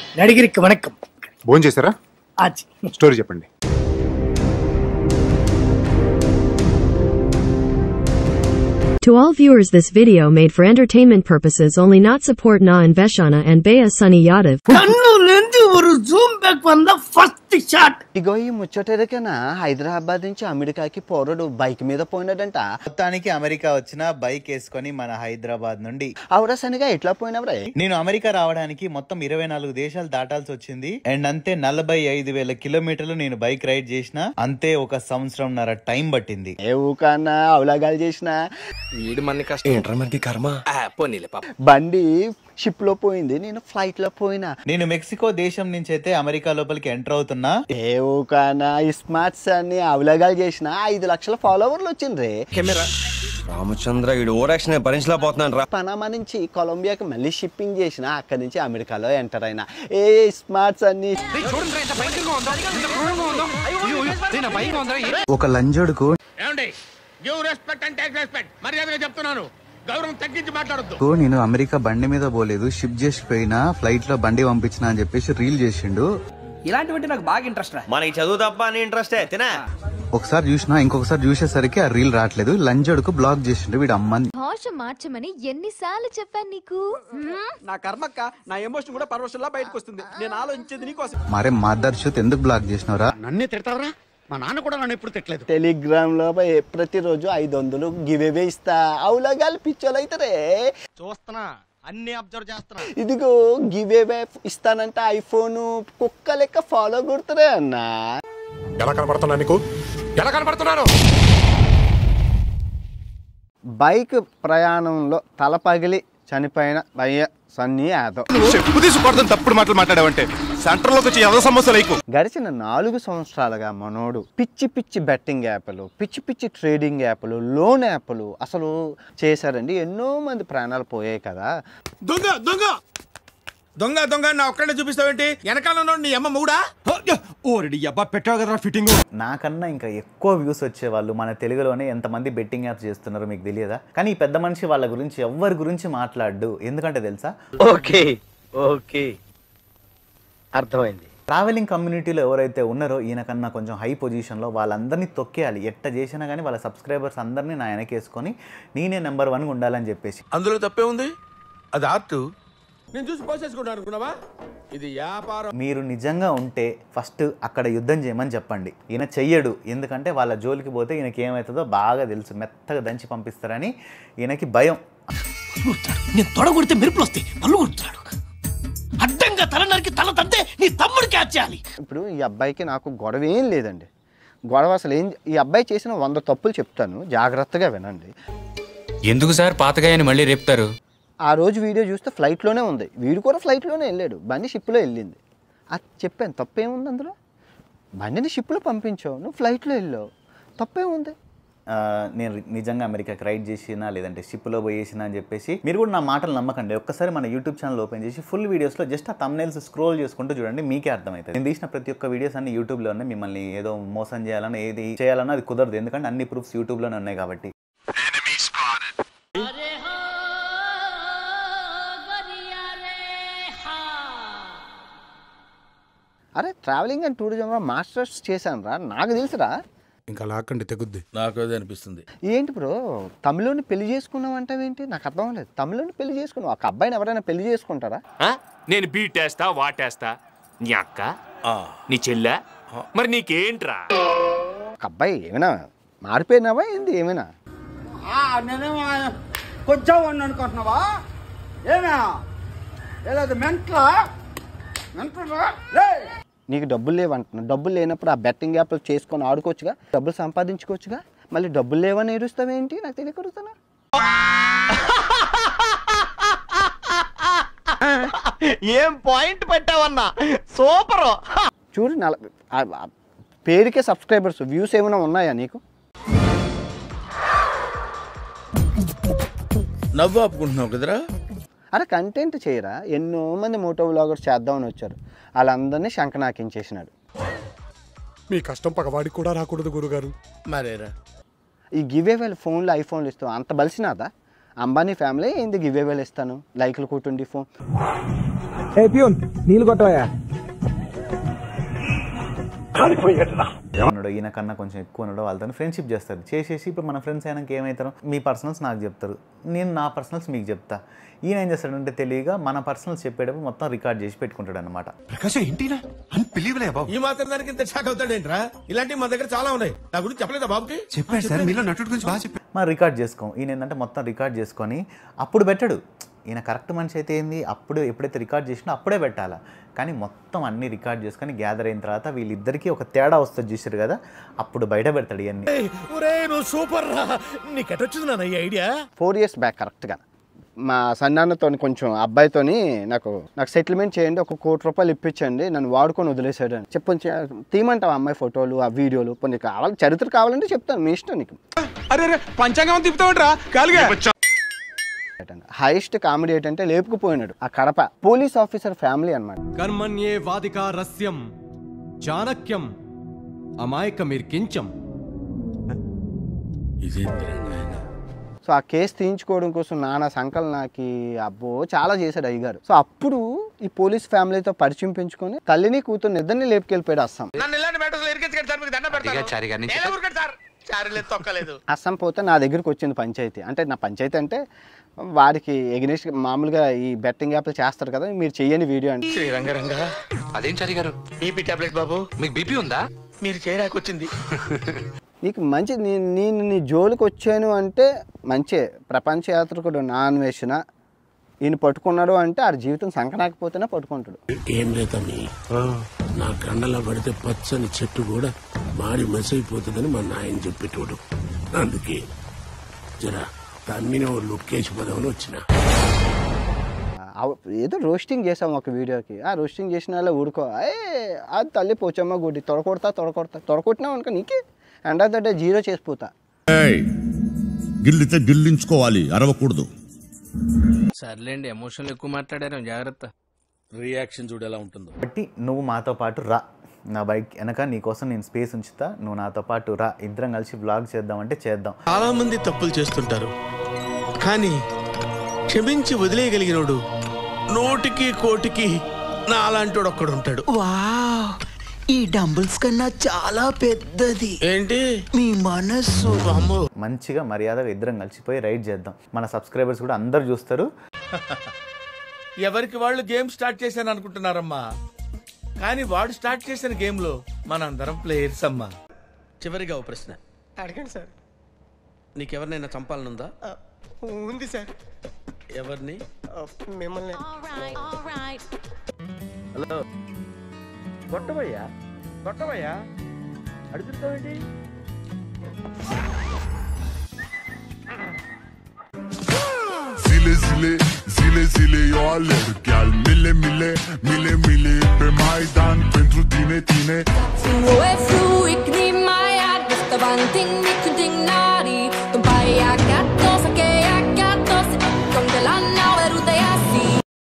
நடிகருக்கு வணக்கம் భోజనం చేశారా ஆச்சு స్టోరీ చెప్పండి To all viewers this video made for entertainment purposes only not support Na and Veshana and Baya Sunny Yadav. கண்ணுல இருந்து ஒரு ஜூம் பேக் வந்தா ஃபர்ஸ்ட் ஷாட் ఇగో ఈ ముచ్చటెరకనా హైదరాబాద్ నుంచి అమెరికాకి పోరడు బైక్ మీద పోయినాడంట మొత్తానికి అమెరికా వచ్చిన బైక్ వేసుకొని మన హైదరాబాద్ నుండి అవురా సనిగా ఎట్లా పోయినవరా నేను అమెరికా రావడానికి మొత్తం ఇరవై నాలుగు దేశాలు దాటాల్సి వచ్చింది అండ్ అంతే నలభై ఐదు వేల కిలోమీటర్లు నేను బైక్ రైడ్ చేసిన అంతే ఒక సంవత్సరంన్నర టైం పట్టింది ఏ ఊకన్నా అవలాగాలు చేసిన వీడు మన కష్టం ఏంట్రా మనకి కర్మ పోనీలే పాప బండి షిప్ లో పోయింది నేను ఫ్లైట్ లో పోయినా నేను మెక్సికో దేశం నుంచి అయితే అమెరికా లోపలికి ఎంటర్ అవుతున్నా ఏ ఊకన్నా ఈ స్మార్ట్స్ అన్ని అవలాగాలు చేసిన ఐదు లక్షల ఫాలోవర్లు వచ్చిండ్రే కెమెరా రామచంద్ర వీడు ఓరాక్షన్ భరించలేకపోతున్నాను రా పనామా నుంచి కొలంబియాకి మళ్ళీ షిప్పింగ్ చేసిన అక్కడి నుంచి అమెరికాలో ఎంటర్ అయినా ఏ స్మార్ట్స్ అన్ని ఒక లంజోడుకు నేను అమెరికా బండి మీద పోలేదు షిప్ చేసి పోయినా ఫ్లైట్ లో బండి పంపించిన అని చెప్పేసి రీల్ చేసిండు ఇలాంటివంటే నాకు బాగా ఇంట్రెస్ట్ రా మనకి చదువు తప్ప అని ఇంట్రెస్టే తినా ఒకసారి చూసినా ఇంకొకసారి చూసేసరికి ఆ రీల్ రావట్లేదు లంజోడుకు బ్లాక్ చేసిండు వీడు అమ్మని భాష మార్చమని ఎన్నిసార్లు చెప్పాను నీకు హ్మ్? నా కర్మక్క నా ఎమోషన్ కూడా పరవశంలా బయటకు వస్తుంది నేను ఆలోచించేది నీకోసం మరే మదర్ షూత్ ఎందుకు బ్లాక్ చేసినవరా నన్నే తిడతావరా మా నాన్న కూడా నన్ను ఎప్పుడు తిట్టలేదు టెలిగ్రామ్ లో పోయి ప్రతిరోజు ఐదు వందలు గివేవే ఇస్తా అవులగాలు పిచ్చోలు అవుతారే చూస్తున్నా అన్ని అబ్జర్వ్ చేస్తున్నా ఇదిగో గివేవే ఇస్తానంటే ఐఫోన్ కుక్క లెక్క ఫాలో కొడుతురే అన్నా ఎలా కనపడుతున్నా నీకు ఎలా కనపడుతున్నాను బైక్ ప్రయాణంలో తల పగిలి చనిపోయిన భయ్య సన్నీ యాదవ్ చెప్పు తీసుకోవడం తప్పుడు మాటలు మాట్లాడావంటే సెంటర్ లోకి వచ్చి ఎవరి సమస్య లేకు గడిచిన నాలుగు సంవత్సరాలుగా మనోడు పిచ్చి పిచ్చి బెట్టింగ్ యాప్లు పిచ్చి పిచ్చి ట్రేడింగ్ యాప్లు లోన్ యాప్లు అసలు చేశారండి ఎన్నో మంది ప్రాణాలు పోయాయి కదా దొంగ దొంగ దొంగ దొంగ నా ఒక్కడే చూపిస్తావేంటి వెనకాల ఉన్నాడు నీ అమ్మ మూడా ఓరిడి అబ్బా పెట్టావు కదరా ఫిట్టింగ్ నాకన్నా ఇంకా ఎక్కువ వ్యూస్ వచ్చేవాళ్ళు మన తెలుగులోనే ఎంతమంది బెట్టింగ్ యాప్స్ చేస్తున్నారో మీకు తెలియదా కానీ ఈ పెద్ద మనిషి వాళ్ళ గురించి ఎవరి గురించి మాట్లాడు ఎందుకంటే తెలుసా ఓకే ఓకే అర్థమైంది ట్రావెలింగ్ కమ్యూనిటీలో ఎవరైతే ఉన్నారో ఈయనకన్నా కొంచెం హై పొజిషన్లో వాళ్ళందరినీ తొక్కేయాలి ఎట్ట చేసినా కానీ వాళ్ళ సబ్స్క్రైబర్స్ అందరినీ నా వెనకేసుకొని నేనే నెంబర్ వన్గా ఉండాలని చెప్పేసి అందులో తప్పే ఉంది అది ఆర్ట్ నేను చూసి పోసేసుకుంటాను అనుకున్నావా ఇది వ్యాపారం మీరు నిజంగా ఉంటే ఫస్ట్ అక్కడ యుద్ధం చేయమని చెప్పండి ఈయన చెయ్యడు ఎందుకంటే వాళ్ళ జోలికి పోతే ఈయనకి ఏమవుతుందో బాగా తెలుసు మెత్తగా దంచి పంపిస్తారని ఈయనకి భయం నేను తొడగొడితే మెరుపులు వస్తాయి పళ్ళు కొడుతున్నాడు అడ్డంగా తల నరికి తల తంతే నీ తమ్ముడు క్యాచ్ చేయాలి ఇప్పుడు ఈ అబ్బాయికి నాకు గొడవ ఏం లేదండి గొడవ అసలు ఏం ఈ అబ్బాయి చేసిన వంద తప్పులు చెప్తాను జాగ్రత్తగా వినండి ఎందుకు సార్ పాతగాయని మళ్ళీ రేపుతారు ఆ రోజు వీడియో చూస్తే ఫ్లైట్లోనే ఉంది వీడు కూడా ఫ్లైట్లోనే వెళ్ళాడు బండి షిప్లో వెళ్ళింది అది చెప్పాను తప్పేముంది అందులో బండిని షిప్లో పంపించావు నువ్వు ఫ్లైట్లో వెళ్ళావు తప్పేముంది ఆ, నేను నిజంగా అమెరికాకి రైడ్ చేసినా లేదంటే షిప్లో పోయేసినా అని చెప్పేసి మీరు కూడా నా మాటలు నమ్మకండి ఒక్కసారి మన యూట్యూబ్ ఛానల్ ఓపెన్ చేసి ఫుల్ వీడియోస్లో జస్ట్ ఆ తమ్నైల్స్ స్క్రోల్ చేసుకుంటూ చూడండి మీకే అర్థమవుతుంది నేను తీసిన ప్రతి ఒక్క వీడియోస్ అన్ని యూట్యూబ్లో ఉన్నాయి మిమ్మల్ని ఏదో మోసం చేయాలన్నా ఏది చేయాలన్నా అది కుదరదు ఎందుకంటే అన్ని ప్రూఫ్స్ యూట్యూబ్లోనే ఉన్నాయి కాబట్టి అరే ట్రావెలింగ్ అండ్ టూరిజంలో మాస్టర్స్ చేశాను రా నాకు తెలుసురా ఇంకా లాక్కండి తెగుద్ది నాకు అదే అనిపిస్తుంది ఏంటి బ్రో తమిళని పెళ్లి చేసుకున్నావు అంటావేంటి నాకు అర్థం అవ్వలేదు తమిళని పెళ్లి చేసుకున్నావు ఒక అబ్బాయిని ఎవరైనా పెళ్లి చేసుకుంటారా నేను బీటేస్తా వాటేస్తా నీ అక్క నీ చెల్లె మరి నీకేంట్రా ఒక అబ్బాయి ఏమైనా మారిపోయినావా ఏంది ఏమైనా నేనేమో కొంచెం వాడిని అనుకుంటున్నావా ఏమే ఏదో మెంట్లా మెంట్లా నీకు డబ్బులు లేవంటున్నా డబ్బులు లేనప్పుడు ఆ బెట్టింగ్ యాప్లు చేసుకొని ఆడుకోవచ్చుగా డబ్బులు సంపాదించుకోవచ్చుగా మళ్ళీ డబ్బులు లేవని ఏడుస్తావేంటి నాకు తెలియకడుగుతున్నా ఏం పాయింట్ పెట్టావన్నా సూపర్ చూడు నల ఆ- ఆ పేరుకే సబ్స్క్రైబర్స్ వ్యూస్ ఏమైనా ఉన్నాయా నీకు నవ్వు ఆపుకుంటున్నావు కదరా అరే కంటెంట్ చేయరా ఎన్నో మంది మోటో వ్లాగర్స్ చేద్దామని వచ్చారు వాళ్ళందరినీ శంకనాకించేసినాడు మీ కష్టం పగవాడికి కూడా రాకూడదు గురుగారు మరేరా ఈ గివేవేలు ఫోన్లు ఐఫోన్లు ఇస్తాం అంత బలిసినాదా అంబానీ ఫ్యామిలీ ఏంది గివేవేలు ఇస్తాను లైక్లు కూటుండి ఫోన్ ఏ ప్యూన్ నీళ్ళు కొట్టవయ్యా ఉన్నాడు ఈయన కన్నా కొంచెం ఎక్కువ ఉన్నాడు వాళ్ళతో ఫ్రెండ్షిప్ చేస్తారు చేసేసి ఇప్పుడు మన ఫ్రెండ్స్ అయినాక ఏమవుతారు మీ పర్సనల్స్ నాకు చెప్తారు నేను నా పర్సనల్స్ మీకు చెప్తా ఈయన ఏం చేస్తాడంటే తెలియగా మన పర్సనల్స్ చెప్పేటప్పుడు మొత్తం రికార్డ్ చేసి పెట్టుకుంటాడు అనమాట ఈ మాత్రం దానికి ఇంత షాక్ అవుతాడేంట్రా ఇలాంటివి మా దగ్గర చాలా ఉన్నాయి నా గురించి చెప్పలేదా బాబుకి చెప్పాడు సార్ మీలో నటుడు గురించి బాగా చెప్పాడు మనం రికార్డ్ చేసుకోం ఈయన ఏంటంటే మొత్తం రికార్డ్ చేసుకొని అప్పుడు పెట్టాడు ఈయన కరెక్ట్ మనిషి అయితే ఏంది అప్పుడు ఎప్పుడైతే రికార్డ్ చేసినా అప్పుడే పెట్టాలా కానీ మొత్తం అన్ని రికార్డ్ చేసుకొని గ్యాదర్ అయిన తర్వాత వీళ్ళిద్దరికీ ఒక తేడా వస్తుంది చూసారు కదా అప్పుడు బయట పెడతాడు ఇవన్నీ నువ్వు సూపర్ రా నీకెటొచ్చింది నాన్న ఈ ఐడియా ఫోర్ ఇయర్స్ బ్యాక్ కరెక్ట్గా మా సన్నాన్నతో కొంచెం అబ్బాయితోని నాకు నాకు సెటిల్మెంట్ చేయండి ఒక కోటి రూపాయలు ఇప్పించండి నన్ను వాడుకొని వదిలేసాడు అని చెప్పు తీయమంటావు అమ్మాయి ఫోటోలు ఆ వీడియోలు కొన్ని కావాలి చరిత్ర కావాలంటే చెప్తాను మీ ఇష్టం నీకు అరే అరే పంచాంగం తిప్పుతావుంట్రా కాలుగా హైయెస్ట్ కామెడీ ఏంటంటే లేపుకుపోయినాడు ఆ కడప పోలీస్ ఆఫీసర్ ఫ్యామిలీ అన్నమాట కర్మణ్యే వాదికా రస్యం చాణక్యం అమాయకమిర్కించం సో ఆ కేసు తీయించుకోవడం కోసం నానా సంకలనాకి అబ్బో చాలా చేశాడు అయ్యగారు సో అప్పుడు ఈ పోలీస్ ఫ్యామిలీతో పరిచయం పెంచుకొని తల్లిని కూతురు ఇద్దరిని లేపుకెళ్ళిపోయాడు అస్సాం నన్ను ఇలాంటి మ్యాటర్స్ ఇరికించకండి సార్ మీకు దండం పెడతాను నేను ఊరుకోండి సార్ చారీలేదు తొక్కలేదు అస్సాం పోతే నా దగ్గరికి వచ్చింది పంచాయతీ అంటే నా పంచాయతీ అంటే వాడికి ఎగ్నెస్ట్ మామూలుగా ఈ బెట్టింగ్ యాప్లు చేస్తారు కదా మీరు చెయ్యని వీడియో అంటే శ్రీరంగరంగ అదేం చారి గారు బీపీ టాబ్లెట్ బాబు మీకు బీపీ ఉందా మీరు చేయడానికి వచ్చింది నీకు మంచి నీ- నేను నీ జోలికి వచ్చాను అంటే మంచి ప్రపంచ యాత్రికుడు నా అన్వేషణ ఈయన పట్టుకున్నాడు అంటే ఆ జీవితం సంకనాకపోతేనే పట్టుకుంటాడు ఏం లేదమ్మి నా కండలో పడితే పచ్చని చెట్టు కూడా మాడి మసైపోతుందని మా నాయన చెప్పేటోడు అందుకే జరా తమ్మిన ఓ లుక్కేసి పోదామని వచ్చిన ఆ- ఏదో రోస్టింగ్ చేసాం ఒక వీడియోకి ఆ రోస్టింగ్ చేసిన వాళ్ళ ఊరుకో ఏ అది తల్లి పోచమ్మ గుడి తొడకొడతా తొడకొడతా తొడకొట్టినావు అనుకో నీకే end of the day zero చేసిపోతా గిల్లితే గిల్లించుకోవాలి అరవకూడదు సర్లేండి ఎమోషన్లు ఎక్కువ మాట్లాడారు జాగ్రత్త రియాక్షన్ చూడు ఎలా ఉంటుందో కాబట్టి నువ్వు మాతో పాటు రా నా బైక్ వెనక నీకోసం నేను స్పేస్ ఉంచుతా నువ్వు నాతో పాటు రా ఇద్దరం కలిసి బ్లాగ్ చేద్దామంటే చేద్దాం చాలా మంది తప్పులు చేస్తుంటారు కానీ క్షమించి వదిలేయగలిగినోడు నూటికి కోటికి నా అలాంటోడు ఒక్కడు ఉంటాడు ఈ డంబుల్స్ కన్నా చాలా పెద్దది ఏంటి మీ మనస్సు అమ్మో మంచిగా మర్యాదగా ఇద్దరం కలిసిపోయి రైడ్ చేద్దాం మన సబ్స్క్రైబర్స్ కూడా అందరు చూస్తారు ఎవరికి వాళ్ళు గేమ్ స్టార్ట్ చేశాను అనుకుంటున్నారమ్మా కానీ వాడు స్టార్ట్ చేసిన గేమ్ లో మనందరం ప్లేయర్స్ అమ్మా చివరిగా ఓ ప్రశ్న అడగండి సార్ నీకెవరినైనా చంపాలనుందా ఉంది సార్ ఎవరిని మిమ్మల్ని హలో కొట్టబయ్యా కొట్టబయ్యా అడుగుతావేంటి Zile zile, zile zile eu alerg Chiar mile mile, mile mile Pe Maidan pentru tine, tine Fru är fru, ik knimmar jag Bästa banting, mitt kunting nari De pajar